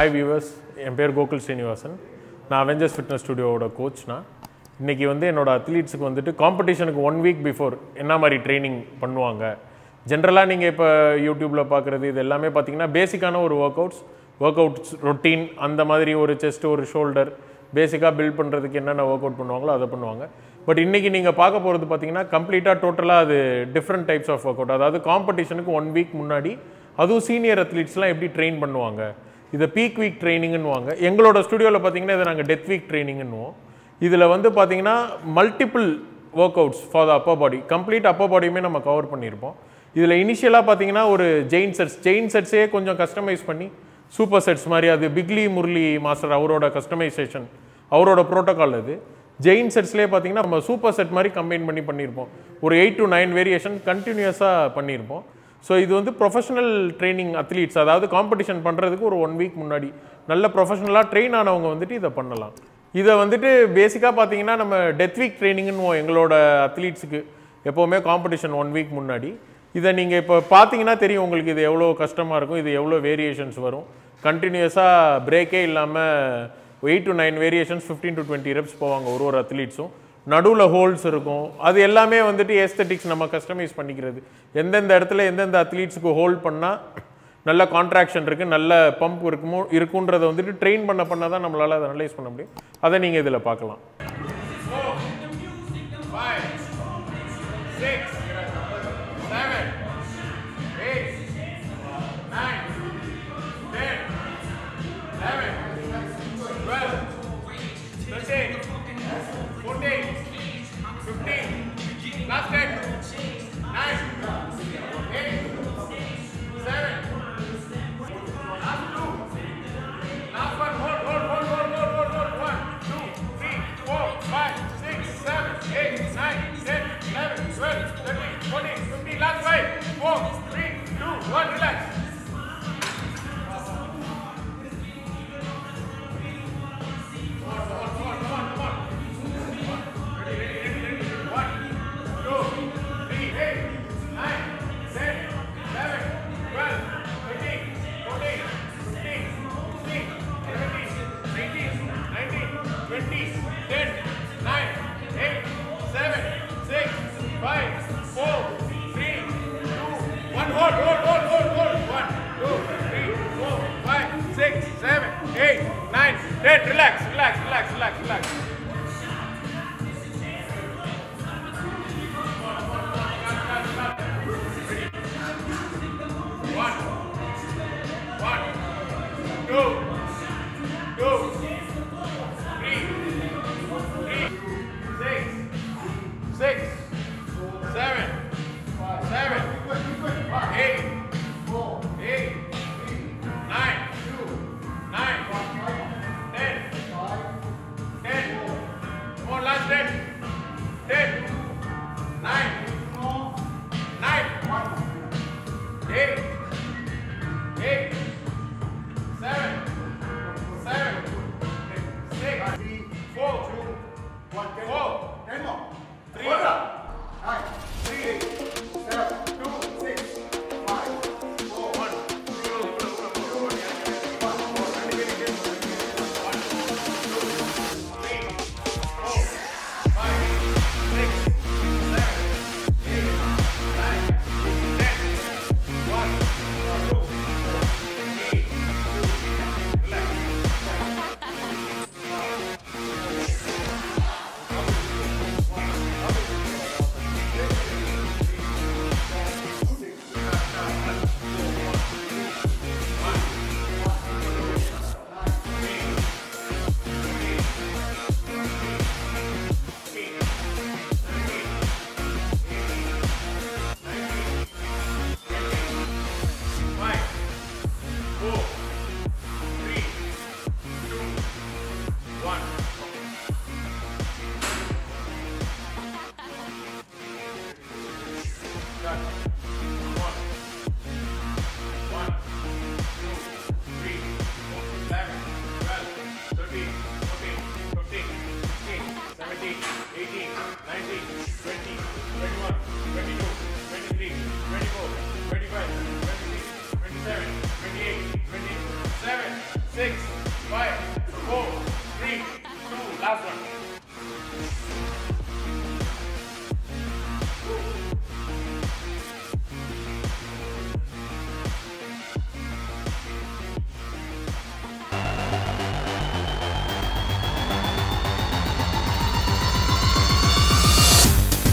Hi viewers என் பேர் கோகுல் ஸ்ரீனிவாசன் நான் Avengers fitness ஸ்டுடியோவோட கோச்னா இன்றைக்கி வந்து என்னோட அத்லீட்ஸுக்கு வந்துட்டு காம்படிஷனுக்கு ஒன் வீக் பிஃபோர் என்ன மாதிரி ட்ரைனிங் பண்ணுவாங்க ஜென்ரலாக நீங்கள் இப்போ யூடியூப்பில் பார்க்குறது இது எல்லாமே பார்த்தீங்கன்னா பேசிக்கான ஒரு workouts workouts routine அந்த மாதிரி ஒரு செஸ்ட் ஒரு ஷோல்டர் பேசிக்காக பில்ட் பண்ணுறதுக்கு என்னென்ன ஒர்க் அவுட் பண்ணுவாங்களோ அதை பண்ணுவாங்க பட் இன்றைக்கி நீங்கள் பார்க்க போகிறது பார்த்தீங்கன்னா கம்ப்ளீட்டாக டோட்டலாக அது different types of workout அதாவது காம்படிஷனுக்கு ஒன் வீக் முன்னாடி அதுவும் சீனியர் அத்லீட்ஸ்லாம் எப்படி ட்ரெயின் பண்ணுவாங்க இதை பீக் வீக் ட்ரைனிங்னுவாங்க எங்களோட ஸ்டுடியோவில் பார்த்தீங்கன்னா இதை நாங்கள் டெத் வீக் ட்ரைனிங்னுவோம் இதில் வந்து பார்த்தீங்கன்னா multiple workouts for the upper body complete upper பாடியுமே நம்ம கவர் பண்ணியிருப்போம் இதில் இனிஷியலாக பார்த்தீங்கன்னா ஒரு ஜெயின் செட்ஸ் ஜெயின் செட்ஸே கொஞ்சம் கஸ்டமைஸ் பண்ணி சூப்பர் செட்ஸ் மாதிரி அது பிக்லி முரளி மாஸ்டர் அவரோட கஸ்டமைசேஷன் அவரோட ப்ரோட்டோகால் அது ஜெயின் செட்ஸ்லேயே பார்த்தீங்கன்னா நம்ம சூப்பர் செட் மாதிரி கம்பைன் பண்ணி பண்ணியிருப்போம் ஒரு எயிட் டு நைன் வேரியேஷன் கண்டினியூஸாக பண்ணியிருப்போம் ஸோ இது வந்து ப்ரொஃபஷனல் ட்ரைனிங் அத்லீட்ஸ் அதாவது காம்படிஷன் பண்ணுறதுக்கு ஒரு ஒன் வீக் முன்னாடி நல்ல ப்ரொஃபஷனலாக ட்ரெயின் ஆனவங்க வந்துட்டு இதை பண்ணலாம் இதை வந்துட்டு பேசிக்காக பார்த்தீங்கன்னா நம்ம டெத் வீக் ட்ரைனிங்னு எங்களோட அத்லீட்ஸுக்கு எப்போவுமே காம்படிஷன் ஒன் வீக் முன்னாடி இதை நீங்கள் இப்போ பார்த்தீங்கன்னா தெரியும் உங்களுக்கு இது எவ்வளோ கஷ்டமாக இருக்கும் இது எவ்வளோ வேரியேஷன்ஸ் வரும் கண்டினியூஸாக பிரேக்கே இல்லாமல் eight to nine variations fifteen to twenty reps போவாங்க ஒரு ஒரு அத்லீட்ஸும் நடுவில் ஹோல்ஸ் இருக்கும் அது எல்லாமே வந்துட்டு ஏஸ்தட்டிக்ஸ் நம்ம கஸ்டமைஸ் பண்ணிக்கிறது எந்தெந்த இடத்துல எந்தெந்த அத்லீட்ஸுக்கு ஹோல்ட் பண்ணால் நல்ல கான்ட்ராக்ஷன் இருக்குது நல்ல பம்ப் இருக்குமோ இருக்குன்றதை வந்துட்டு ட்ரெயின் பண்ண பண்ண தான் நம்மளால் அதை அனலைஸ் பண்ண முடியும் அதை நீங்கள் இதில் பார்க்கலாம் Last ten. Nine. Eight. Seven. Last two. Last one. Hold, hold, hold, hold, hold, hold, hold. One, two, three, four, five, six, seven, eight, nine, ten, eleven, twelve, thirteen, fourteen, fifteen. Last five. Four, three, two, one. Relax. Hold, hold, hold, hold, hold. One, two, three, four, five, six, seven, eight, nine, ten. Relax, relax, relax, relax, relax.